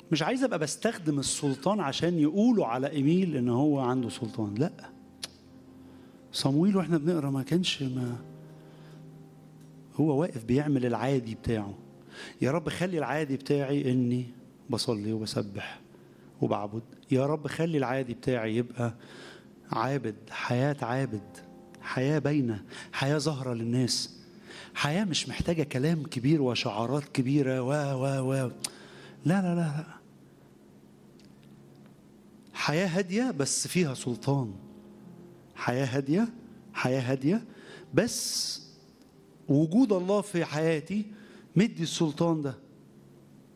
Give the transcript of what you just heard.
مش عايز ابقى بستخدم السلطان عشان يقولوا على ايميل ان هو عنده سلطان لا صمويل واحنا بنقرا ما كانش ما هو واقف بيعمل العادي بتاعه يا رب خلي العادي بتاعي اني بصلي وبسبح وبعبد يا رب خلي العادي بتاعي يبقى عابد حياة عابد حياة باينة حياة ظاهرة للناس حياة مش محتاجة كلام كبير وشعارات كبيرة و و و لا لا لا لا حياة هادية بس فيها سلطان حياة هادية حياة هادية بس وجود الله في حياتي مدي السلطان ده